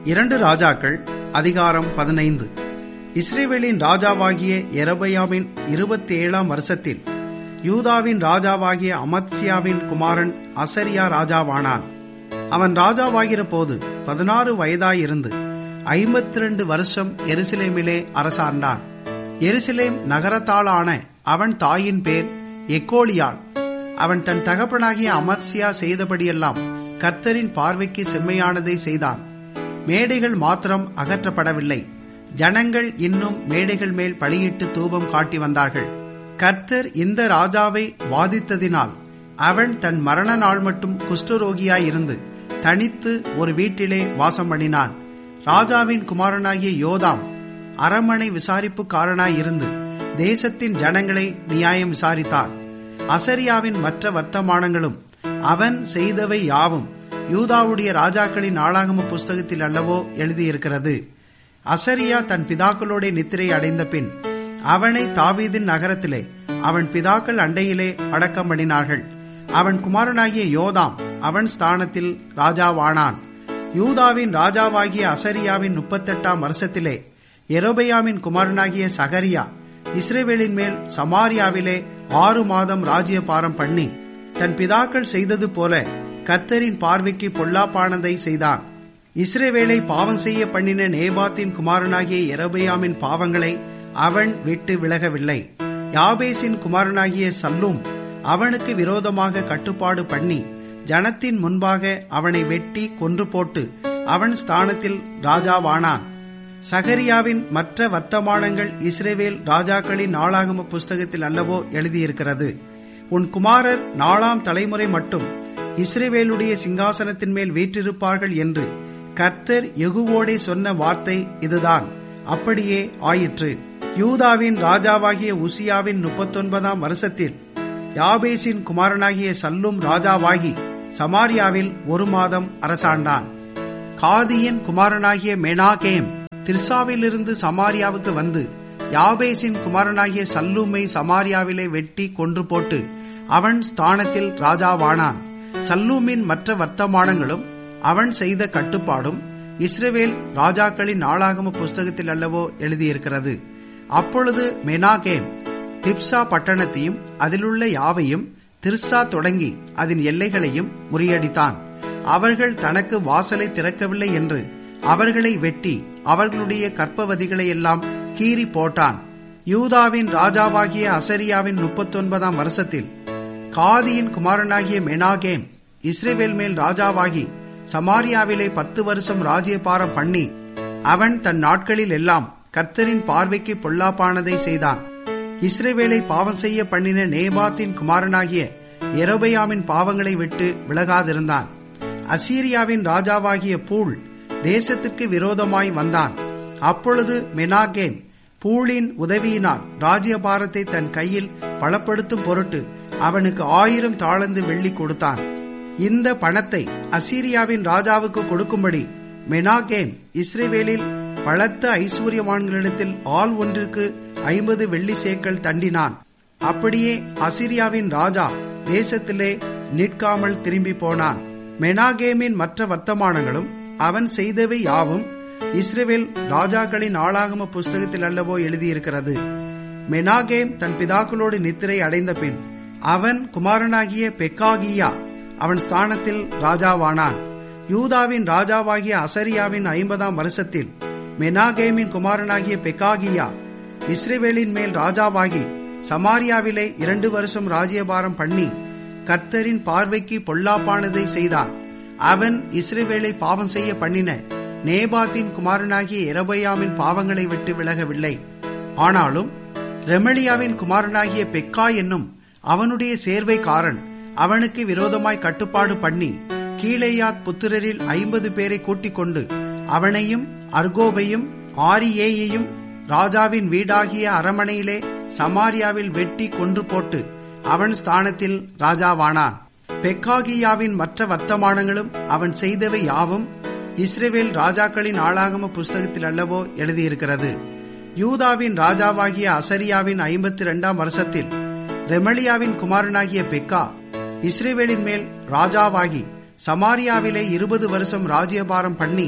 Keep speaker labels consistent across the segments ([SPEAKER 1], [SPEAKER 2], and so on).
[SPEAKER 1] இரண்டு ராஜாக்கள் அதிகாரம் பதினைந்து இஸ்ரேவேலின் ராஜாவாகிய எரபயாவின் இருபத்தி ஏழாம் வருஷத்தில் யூதாவின் ராஜாவாகிய அமத்சியாவின் குமாரன் அசரியா ராஜாவானான் அவன் ராஜாவாகிற போது பதினாறு வயதாயிருந்து ஐம்பத்தி ரெண்டு வருஷம் எருசலேமிலே அரசாண்டான் எருசலேம் நகரத்தாளான அவன் தாயின் பேர் எக்கோலியாள் அவன் தன் தகப்பனாகிய அமத்சியா செய்தபடியெல்லாம் கர்த்தரின் பார்வைக்கு செம்மையானதை செய்தான் மேடைகள் மாத்திரம் அகற்றப்படவில்லை ஜனங்கள் இன்னும் மேடைகள் மேல் பலியிட்டு தூபம் காட்டி வந்தார்கள் கர்த்தர் இந்த ராஜாவை வாதித்ததினால் அவன் தன் மரண நாள் மட்டும் குஷ்டரோகியாயிருந்து தனித்து ஒரு வீட்டிலே வாசம் பண்ணினான் ராஜாவின் குமாரனாகிய யோதாம் அரமனை விசாரிப்புக்காரனாயிருந்து தேசத்தின் ஜனங்களை நியாயம் விசாரித்தான் அசரியாவின் மற்ற வர்த்தமானங்களும் அவன் செய்தவை யாவும் யூதாவுடைய ராஜாக்களின் நாளாகம புஸ்தகத்தில் அல்லவோ எழுதியிருக்கிறது அசரியா தன் பிதாக்களோட நித்திரை அடைந்த பின் அவனை தாவீதின் நகரத்திலே அவன் பிதாக்கள் அண்டையிலே அடக்கம் பண்ணினார்கள் அவன் குமாரனாகிய யோதாம் அவன் ஸ்தானத்தில் ராஜாவானான் யூதாவின் ராஜாவாகிய அசரியாவின் முப்பத்தெட்டாம் வருஷத்திலே எரோபயாமின் குமாரனாகிய சகரியா இஸ்ரேவேலின் மேல் சமாரியாவிலே ஆறு மாதம் ராஜ்யபாரம் பண்ணி தன் பிதாக்கள் செய்தது போல கர்த்தரின் பார்வைக்கு பொல்லாப்பானதை செய்தான் இஸ்ரேவேலை பாவம் செய்ய பண்ணின நேபாத்தின் குமாரனாகிய எரபயாமின் பாவங்களை அவன் விட்டு விலகவில்லை யாபேசின் குமாரனாகிய சல்லும் அவனுக்கு விரோதமாக கட்டுப்பாடு பண்ணி ஜனத்தின் முன்பாக அவனை வெட்டி கொன்று போட்டு அவன் ஸ்தானத்தில் ராஜாவானான் சகரியாவின் மற்ற வர்த்தமானங்கள் இஸ்ரேவேல் ராஜாக்களின் நாளாகம புஸ்தகத்தில் அல்லவோ எழுதியிருக்கிறது உன் குமாரர் நாலாம் தலைமுறை மட்டும் இஸ்ரேவேலுடைய சிங்காசனத்தின் மேல் வீற்றிருப்பார்கள் என்று கர்த்தர் எகுவோடே சொன்ன வார்த்தை இதுதான் அப்படியே ஆயிற்று யூதாவின் ராஜாவாகிய உசியாவின் முப்பத்தொன்பதாம் வருஷத்தில் யாபேசின் குமாரனாகிய சல்லும் ராஜாவாகி சமாரியாவில் ஒரு மாதம் அரசாண்டான் காதியின் குமாரனாகிய மெனாகேம் திர்சாவிலிருந்து சமாரியாவுக்கு வந்து யாபேசின் குமாரனாகிய சல்லூமை சமாரியாவிலே வெட்டி கொன்று போட்டு அவன் ஸ்தானத்தில் ராஜாவானான் சல்லூமின் மற்ற வர்த்தமானங்களும் அவன் செய்த கட்டுப்பாடும் இஸ்ரேவேல் ராஜாக்களின் நாளாகம புஸ்தகத்தில் அல்லவோ எழுதியிருக்கிறது அப்பொழுது மெனாகேம் திப்சா பட்டணத்தையும் அதிலுள்ள யாவையும் திர்சா தொடங்கி அதன் எல்லைகளையும் முறியடித்தான் அவர்கள் தனக்கு வாசலை திறக்கவில்லை என்று அவர்களை வெட்டி அவர்களுடைய கற்பவதிகளை எல்லாம் கீறி போட்டான் யூதாவின் ராஜாவாகிய அசரியாவின் முப்பத்தொன்பதாம் வருஷத்தில் காதியின் குமாரனாகிய மெனாகேம் இஸ்ரேவேல் மேல் ராஜாவாகி சமாரியாவிலே பத்து வருஷம் ராஜ்யபாரம் பண்ணி அவன் தன் நாட்களில் எல்லாம் கர்த்தரின் பார்வைக்கு பொல்லாப்பானதை செய்தான் இஸ்ரேவேலை பாவம் செய்ய பண்ணின நேபாத்தின் குமாரனாகிய எரோபயாமின் பாவங்களை விட்டு விலகாதிருந்தான் அசீரியாவின் ராஜாவாகிய பூல் தேசத்துக்கு விரோதமாய் வந்தான் அப்பொழுது மெனாகேம் பூலின் உதவியினால் ராஜ்யபாரத்தை தன் கையில் பலப்படுத்தும் பொருட்டு அவனுக்கு ஆயிரம் தாளந்து வெள்ளி கொடுத்தான் இந்த பணத்தை அசீரியாவின் ராஜாவுக்கு கொடுக்கும்படி மெனாகேம் இஸ்ரேவேலில் பலத்த ஐஸ்வர்யவான்களிடத்தில் ஆள் ஒன்றிற்கு ஐம்பது வெள்ளி சேக்கல் தண்டினான் அப்படியே அசிரியாவின் ராஜா தேசத்திலே நிற்காமல் திரும்பி போனான் மெனாகேமின் மற்ற வர்த்தமானங்களும் அவன் செய்தவை யாவும் இஸ்ரேவேல் ராஜாக்களின் ஆளாகம புஸ்தகத்தில் அல்லவோ எழுதியிருக்கிறது மெனாகேம் தன் பிதாக்களோடு நித்திரை அடைந்த பின் அவன் குமாரனாகிய பெக்காகியா அவன் ஸ்தானத்தில் ராஜாவானான் யூதாவின் ராஜாவாகிய அசரியாவின் ஐம்பதாம் வருஷத்தில் மெனாகேமின் குமாரனாகிய பெக்காகியா இஸ்ரேவேலின் மேல் ராஜாவாகி சமாரியாவிலே இரண்டு வருஷம் ராஜ்யபாரம் பண்ணி கர்த்தரின் பார்வைக்கு பொல்லாப்பானதை செய்தான் அவன் இஸ்ரேவேலை பாவம் செய்ய பண்ணின நேபாத்தின் குமாரனாகிய எரபயாமின் பாவங்களை விட்டு விலகவில்லை ஆனாலும் ரெமலியாவின் குமாரனாகிய பெக்கா என்னும் அவனுடைய சேர்வைக்காரன் அவனுக்கு விரோதமாய் கட்டுப்பாடு பண்ணி கீழேயாத் புத்திரரில் ஐம்பது பேரை கூட்டிக் கொண்டு அவனையும் அர்கோபையும் ஆரியேயையும் ராஜாவின் வீடாகிய அரமனையிலே சமாரியாவில் வெட்டி கொன்று போட்டு அவன் ஸ்தானத்தில் ராஜாவானான் பெக்காகியாவின் மற்ற வர்த்தமானங்களும் அவன் செய்தவை யாவும் இஸ்ரேவேல் ராஜாக்களின் ஆளாகம புஸ்தகத்தில் அல்லவோ எழுதியிருக்கிறது யூதாவின் ராஜாவாகிய அசரியாவின் ஐம்பத்தி இரண்டாம் வருஷத்தில் ரெமலியாவின் குமாரனாகிய பெக்கா இஸ்ரேவேலின் மேல் ராஜாவாகி சமாரியாவிலே இருபது வருஷம் ராஜ்யபாரம் பண்ணி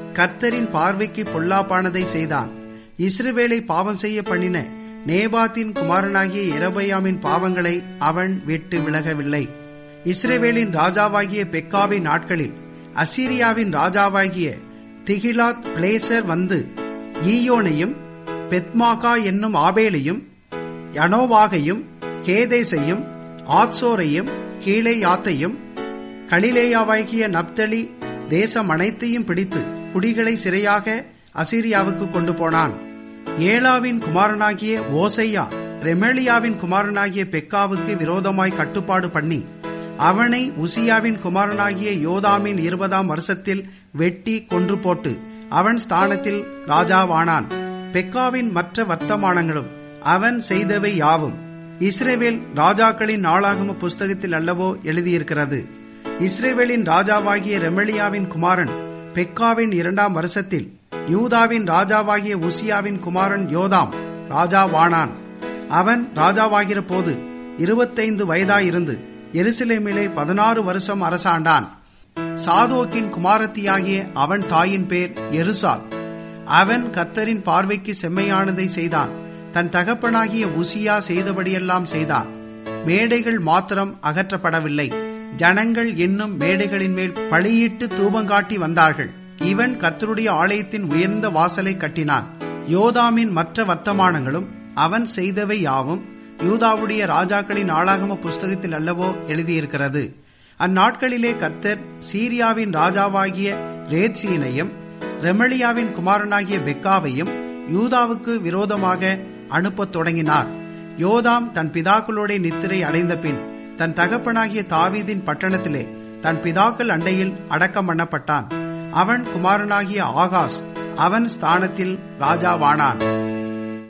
[SPEAKER 1] கர்த்தரின் பார்வைக்கு பொல்லாப்பானதை செய்தான் இஸ்ரவேலை பாவம் செய்ய பண்ணின நேபாத்தின் குமாரனாகிய இரபயாமின் பாவங்களை அவன் விட்டு விலகவில்லை இஸ்ரேவேலின் ராஜாவாகிய பெக்காவின் நாட்களில் அசீரியாவின் ராஜாவாகிய திகிலாத் பிளேசர் வந்து ஈயோனையும் பெத்மாகா என்னும் ஆபேலையும் யனோவாகையும் கேதேசையும் ஆத்சோரையும் கீழேயாத்தையும் கலிலேயாவாகிய நப்தலி தேசம் அனைத்தையும் பிடித்து குடிகளை சிறையாக அசீரியாவுக்கு கொண்டு போனான் ஏலாவின் குமாரனாகிய ஓசையா ரெமேலியாவின் குமாரனாகிய பெக்காவுக்கு விரோதமாய் கட்டுப்பாடு பண்ணி அவனை உசியாவின் குமாரனாகிய யோதாமின் இருபதாம் வருஷத்தில் வெட்டி கொன்று போட்டு அவன் ஸ்தானத்தில் ராஜாவானான் பெக்காவின் மற்ற வர்த்தமானங்களும் அவன் செய்தவை யாவும் இஸ்ரேவேல் ராஜாக்களின் நாளாகம புஸ்தகத்தில் அல்லவோ எழுதியிருக்கிறது இஸ்ரேவேலின் ராஜாவாகிய ரெமலியாவின் குமாரன் பெக்காவின் இரண்டாம் வருஷத்தில் யூதாவின் ராஜாவாகிய உசியாவின் குமாரன் யோதாம் ராஜாவானான் அவன் ராஜாவாகிற போது இருபத்தைந்து வயதாயிருந்து எருசலேமிலே பதினாறு வருஷம் அரசாண்டான் சாதோக்கின் குமாரத்தியாகிய அவன் தாயின் பேர் எருசால் அவன் கத்தரின் பார்வைக்கு செம்மையானதை செய்தான் தன் தகப்பனாகிய உசியா செய்தபடியெல்லாம் செய்தான் மேடைகள் மாத்திரம் அகற்றப்படவில்லை ஜனங்கள் என்னும் மேடைகளின் மேல் பழியிட்டு தூபங்காட்டி வந்தார்கள் இவன் கர்த்தருடைய ஆலயத்தின் உயர்ந்த வாசலை கட்டினான் யோதாமின் மற்ற வர்த்தமானங்களும் அவன் செய்தவை யாவும் யூதாவுடைய ராஜாக்களின் ஆளாகம புஸ்தகத்தில் அல்லவோ எழுதியிருக்கிறது அந்நாட்களிலே கர்த்தர் சீரியாவின் ராஜாவாகிய ரேத்சீனையும் ரெமலியாவின் குமாரனாகிய பெக்காவையும் யூதாவுக்கு விரோதமாக அனுப்பத் தொடங்கினார் யோதாம் தன் பிதாக்களோட நித்திரை அடைந்த பின் தன் தகப்பனாகிய தாவீதின் பட்டணத்திலே தன் பிதாக்கள் அண்டையில் அடக்கம் பண்ணப்பட்டான் அவன் குமாரனாகிய ஆகாஷ் அவன் ஸ்தானத்தில் ராஜாவானான்